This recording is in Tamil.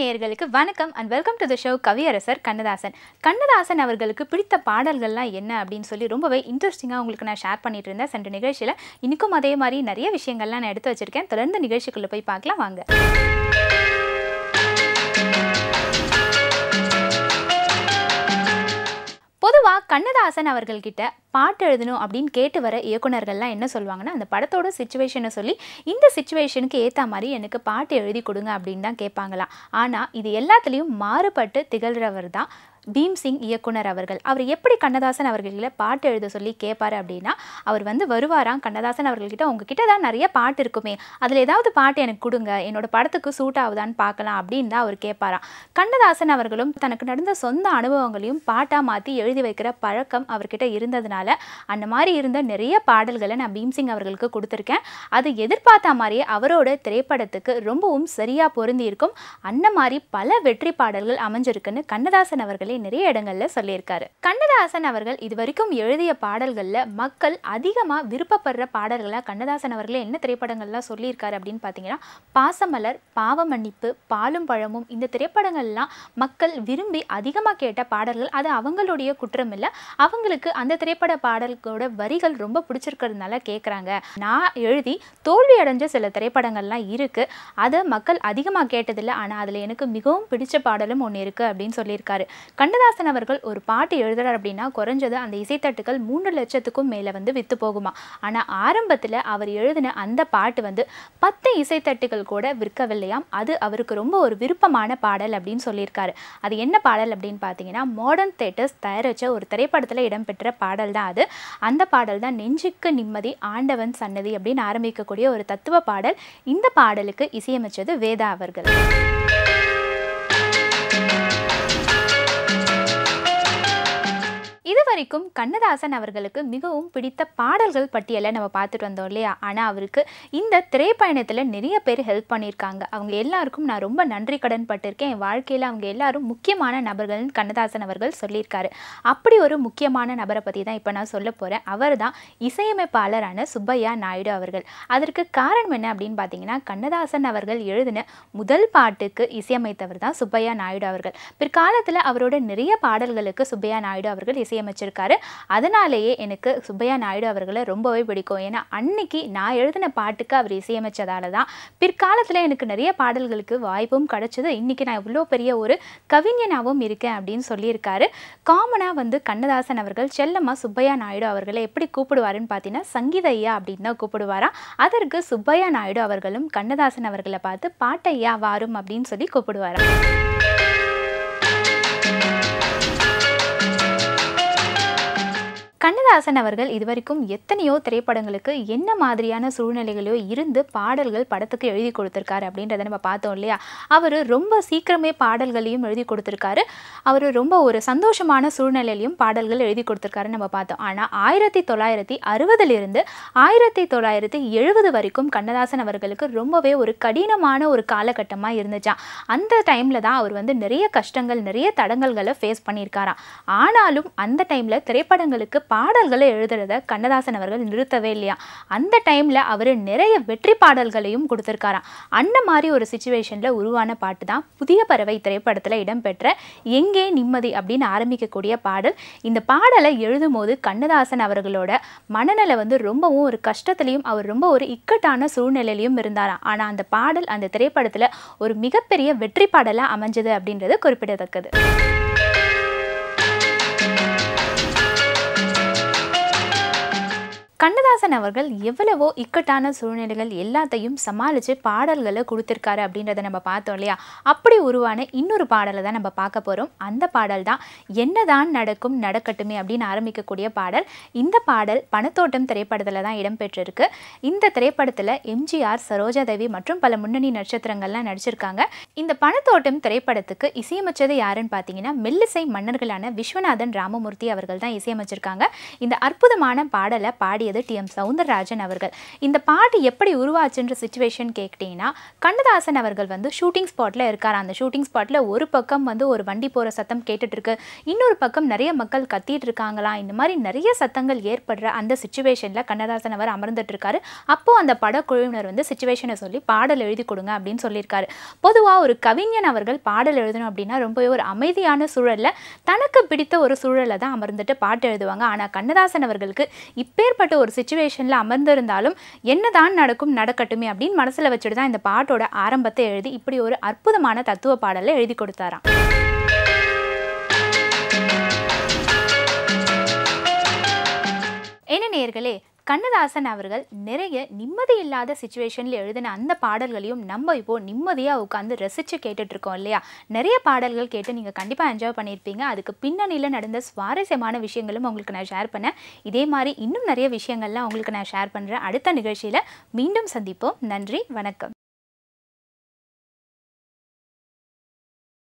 நேயர்களுக்கு வணக்கம் and welcome to the show கவியரசர் கண்ணதாசன் கண்ணதாசன் அவர்களுக்கு பிடித்த பாடல்கள்லாம் என்ன அப்படின்னு சொல்லி ரொம்பவே இன்ட்ரெஸ்டிங்காக உங்களுக்கு நான் ஷேர் பண்ணிட்டு இருந்தேன் சென்ற நிகழ்ச்சியில் இன்னைக்கும் அதே மாதிரி நிறைய விஷயங்கள்லாம் நான் எடுத்து வச்சிருக்கேன் தொடர்ந்து நிகழ்ச்சிக்குள்ளே போய் பார்க்கலாம் வாங்க பொதுவாக கண்ணதாசன் அவர்கள்கிட்ட பாட்டு எழுதணும் அப்படின்னு கேட்டு வர இயக்குனர்கள்லாம் என்ன சொல்லுவாங்கன்னா அந்த படத்தோட சுச்சுவேஷனை சொல்லி இந்த சுச்சுவேஷனுக்கு ஏற்ற மாதிரி எனக்கு பாட்டு எழுதி கொடுங்க அப்படின்னு தான் கேட்பாங்களாம் ஆனால் இது எல்லாத்துலேயும் மாறுபட்டு திகழ்கிறவர் தான் பீம் சிங் இயக்குனர் அவர்கள் அவர் எப்படி கண்ணதாசன் அவர்களில் பாட்டு எழுத சொல்லி கேட்பாரு அப்படின்னா அவர் வந்து வருவாராம் கண்ணதாசன் அவர்கள்கிட்ட உங்ககிட்ட தான் நிறைய பாட்டு இருக்குமே அதில் ஏதாவது பாட்டு எனக்கு கொடுங்க என்னோட படத்துக்கு சூட் ஆகுதான்னு பார்க்கலாம் அப்படின்னு தான் அவர் கேட்பாராம் கண்ணதாசன் அவர்களும் தனக்கு நடந்த சொந்த அனுபவங்களையும் பாட்டாக மாற்றி எழுதி வைக்கிற பழக்கம் அவர்கிட்ட இருந்ததுனால அந்த மாதிரி இருந்த நிறைய பாடல்களை நான் பீம்சிங் அவர்களுக்கு கொடுத்துருக்கேன் அது எதிர்பார்த்த மாதிரியே அவரோட திரைப்படத்துக்கு ரொம்பவும் சரியாக பொருந்தி இருக்கும் அந்த மாதிரி பல வெற்றி பாடல்கள் அமைஞ்சிருக்குன்னு கண்ணதாசன் அவர்களே நிறைய இடங்கள்ல சொல்லியிருக்காரு கண்ணதாசன் அவர்கள் இது வரைக்கும் எழுதிய பாடல்களில் மக்கள் அதிகமாக விருப்பப்படுற பாடல்களாக கண்ணதாசன் அவர்களே என்ன திரைப்படங்கள்லாம் சொல்லியிருக்காரு அப்படின்னு பார்த்தீங்கன்னா பாசமலர் பாவமன்னிப்பு பாலும் பழமும் இந்த திரைப்படங்கள்லாம் மக்கள் விரும்பி அதிகமாக கேட்ட பாடல்கள் அது அவங்களுடைய குற்றம் இல்லை அவங்களுக்கு அந்த திரைப்பட பாடல்களோட வரிகள் ரொம்ப பிடிச்சிருக்கிறதுனால கேட்குறாங்க நான் எழுதி தோல்வி அடைஞ்ச சில திரைப்படங்கள்லாம் இருக்குது அதை மக்கள் அதிகமாக கேட்டதில்லை ஆனால் அதில் எனக்கு மிகவும் பிடிச்ச பாடலும் ஒன்று இருக்குது அப்படின்னு சொல்லியிருக்காரு கண்ணதாசன் அவர்கள் ஒரு பாட்டு எழுதுறார் அப்படின்னா குறைஞ்சது அந்த இசைத்தட்டுகள் மூன்று லட்சத்துக்கும் மேலே வந்து விற்று போகுமா ஆனால் ஆரம்பத்தில் அவர் எழுதின அந்த பாட்டு வந்து பத்து இசைத்தட்டுகள் கூட விற்கவில்லையாம் அது அவருக்கு ரொம்ப ஒரு விருப்பமான பாடல் அப்படின்னு சொல்லியிருக்காரு அது என்ன பாடல் அப்படின்னு பார்த்தீங்கன்னா மாடர்ன் தேட்டர்ஸ் தயாரித்த ஒரு திரைப்படத்தில் இடம்பெற்ற பாடல் தான் அது அந்த பாடல் தான் நெஞ்சுக்கு நிம்மதி ஆண்டவன் சன்னதி அப்படின்னு ஆரம்பிக்கக்கூடிய ஒரு தத்துவ பாடல் இந்த பாடலுக்கு இசையமைச்சது வேதா அவர்கள் இதுவரைக்கும் கண்ணதாசன் அவர்களுக்கு மிகவும் பிடித்த பாடல்கள் பட்டியலை நம்ம பார்த்துட்டு வந்தோம் இல்லையா ஆனால் அவருக்கு இந்த திரைப்பயணத்தில் நிறைய பேர் ஹெல்ப் பண்ணியிருக்காங்க அவங்க எல்லாருக்கும் நான் ரொம்ப நன்றி கடன் பட்டிருக்கேன் என் வாழ்க்கையில் அவங்க எல்லாரும் முக்கியமான நபர்கள்னு கண்ணதாசன் அவர்கள் சொல்லியிருக்காரு அப்படி ஒரு முக்கியமான நபரை பற்றி தான் இப்போ நான் சொல்ல போகிறேன் அவர் தான் இசையமைப்பாளரான சுப்பையா நாயுடு அவர்கள் அதற்கு காரணம் என்ன அப்படின்னு பார்த்தீங்கன்னா கண்ணதாசன் அவர்கள் எழுதின முதல் பாட்டுக்கு இசையமைத்தவர் தான் சுப்பையா நாயுடு அவர்கள் பிற்காலத்தில் அவரோட நிறைய பாடல்களுக்கு சுப்பையா நாயுடு அவர்கள் இசையமைச்சிருக்காரு அதனாலேயே எனக்கு சுப்பையா நாயுடு அவர்களை ரொம்பவே பிடிக்கும் ஏன்னா அன்னைக்கு நான் எழுதின பாட்டுக்கு அவர் இசையமைச்சதால தான் பிற்காலத்தில் எனக்கு நிறைய பாடல்களுக்கு வாய்ப்பும் கிடைச்சது இன்னைக்கு நான் இவ்வளோ பெரிய ஒரு கவிஞனாகவும் இருக்கேன் அப்படின்னு சொல்லியிருக்காரு காமனாக வந்து கண்ணதாசன் அவர்கள் செல்லம்மா சுப்பையா நாயுடு அவர்களை எப்படி கூப்பிடுவாருன்னு பார்த்தீங்கன்னா சங்கீத ஐயா அப்படின்னு தான் கூப்பிடுவாராம் அதற்கு சுப்பையா நாயுடு அவர்களும் கண்ணதாசன் அவர்களை பார்த்து பாட்டையா வாரும் அப்படின்னு சொல்லி கூப்பிடுவாராம் கண்ணதாசன் அவர்கள் இதுவரைக்கும் எத்தனையோ திரைப்படங்களுக்கு என்ன மாதிரியான சூழ்நிலைகளோ இருந்து பாடல்கள் படத்துக்கு எழுதி கொடுத்துருக்காரு அப்படின்றத நம்ம பார்த்தோம் இல்லையா அவர் ரொம்ப சீக்கிரமே பாடல்களையும் எழுதி கொடுத்துருக்காரு அவர் ரொம்ப ஒரு சந்தோஷமான சூழ்நிலையிலையும் பாடல்கள் எழுதி கொடுத்துருக்காரு நம்ம பார்த்தோம் ஆனால் ஆயிரத்தி தொள்ளாயிரத்தி அறுபதிலிருந்து ஆயிரத்தி தொள்ளாயிரத்தி எழுபது வரைக்கும் கண்ணதாசன் அவர்களுக்கு ரொம்பவே ஒரு கடினமான ஒரு காலகட்டமாக இருந்துச்சான் அந்த டைமில் தான் அவர் வந்து நிறைய கஷ்டங்கள் நிறைய தடங்கல்களை ஃபேஸ் பண்ணியிருக்காராம் ஆனாலும் அந்த டைமில் திரைப்படங்களுக்கு பாடல்களை எழுதுறத கண்ணதாசன் அவர்கள் நிறுத்தவே இல்லையா அந்த டைமில் அவர் நிறைய வெற்றி பாடல்களையும் கொடுத்துருக்காராம் அந்த மாதிரி ஒரு சுச்சுவேஷனில் உருவான பாட்டு தான் புதிய பறவை திரைப்படத்தில் இடம்பெற்ற எங்கே நிம்மதி அப்படின்னு ஆரம்பிக்கக்கூடிய பாடல் இந்த பாடலை எழுதும் போது கண்ணதாசன் அவர்களோட மனநிலை வந்து ரொம்பவும் ஒரு கஷ்டத்துலையும் அவர் ரொம்ப ஒரு இக்கட்டான சூழ்நிலையிலையும் இருந்தாராம் ஆனால் அந்த பாடல் அந்த திரைப்படத்தில் ஒரு மிகப்பெரிய வெற்றி பாடலாக அமைஞ்சது அப்படின்றது குறிப்பிடத்தக்கது கண்ணதாசன் அவர்கள் எவ்வளவோ இக்கட்டான சூழ்நிலைகள் எல்லாத்தையும் சமாளித்து பாடல்களை கொடுத்துருக்காரு அப்படின்றத நம்ம பார்த்தோம் இல்லையா அப்படி உருவான இன்னொரு பாடலை தான் நம்ம பார்க்க போகிறோம் அந்த பாடல் தான் என்னதான் நடக்கும் நடக்கட்டுமே அப்படின்னு ஆரம்பிக்கக்கூடிய பாடல் இந்த பாடல் பணத்தோட்டம் திரைப்படத்தில் தான் இடம்பெற்றிருக்கு இந்த திரைப்படத்தில் எம்ஜிஆர் சரோஜாதேவி மற்றும் பல முன்னணி நட்சத்திரங்கள்லாம் நடிச்சிருக்காங்க இந்த பணத்தோட்டம் திரைப்படத்துக்கு இசையமைச்சது யாருன்னு பார்த்தீங்கன்னா மெல்லிசை மன்னர்களான விஸ்வநாதன் ராமமூர்த்தி அவர்கள் தான் இசையமைச்சிருக்காங்க இந்த அற்புதமான பாடலை பாடியது பாடியது டி எம் சவுந்தரராஜன் அவர்கள் இந்த பாட்டு எப்படி உருவாச்சுன்ற சுச்சுவேஷன் கேட்டிங்கன்னா கண்ணதாசன் அவர்கள் வந்து ஷூட்டிங் ஸ்பாட்டில் இருக்கார் அந்த ஷூட்டிங் ஸ்பாட்டில் ஒரு பக்கம் வந்து ஒரு வண்டி போகிற சத்தம் கேட்டுட்டு இருக்கு இன்னொரு பக்கம் நிறைய மக்கள் கத்திட்டு இருக்காங்களாம் இந்த மாதிரி நிறைய சத்தங்கள் ஏற்படுற அந்த சுச்சுவேஷனில் கண்ணதாசன் அவர் அமர்ந்துட்டு இருக்காரு அப்போ அந்த படக்குழுவினர் வந்து சுச்சுவேஷனை சொல்லி பாடல் எழுதி கொடுங்க அப்படின்னு சொல்லியிருக்காரு பொதுவாக ஒரு கவிஞன் அவர்கள் பாடல் எழுதணும் அப்படின்னா ரொம்பவே ஒரு அமைதியான சூழலில் தனக்கு பிடித்த ஒரு சூழலை தான் அமர்ந்துட்டு பாட்டு எழுதுவாங்க ஆனால் கண்ணதாசன் அவர்களுக்கு இப்பேற்பட்ட ஒரு சுச்சுவேஷனில் அமர்ந்திருந்தாலும் என்னதான் நடக்கும் நடக்கட்டுமே அப்படின்னு மனசில் வச்சுட்டு தான் இந்த பாட்டோட ஆரம்பத்தை எழுதி இப்படி ஒரு அற்புதமான தத்துவ பாடலை எழுதி கொடுத்தாராம் என்ன நேர்களே கண்ணதாசன் அவர்கள் நிறைய நிம்மதி இல்லாத சுச்சுவேஷனில் எழுதின அந்த பாடல்களையும் நம்ம இப்போ நிம்மதியாக உட்காந்து ரசித்து கேட்டுட்டு இருக்கோம் இல்லையா நிறைய பாடல்கள் கேட்டு நீங்கள் கண்டிப்பாக என்ஜாய் பண்ணியிருப்பீங்க அதுக்கு பின்னணியில் நடந்த சுவாரஸ்யமான விஷயங்களும் உங்களுக்கு நான் ஷேர் பண்ணேன் இதே மாதிரி இன்னும் நிறைய விஷயங்கள்லாம் உங்களுக்கு நான் ஷேர் பண்ணுறேன் அடுத்த நிகழ்ச்சியில் மீண்டும் சந்திப்போம் நன்றி வணக்கம்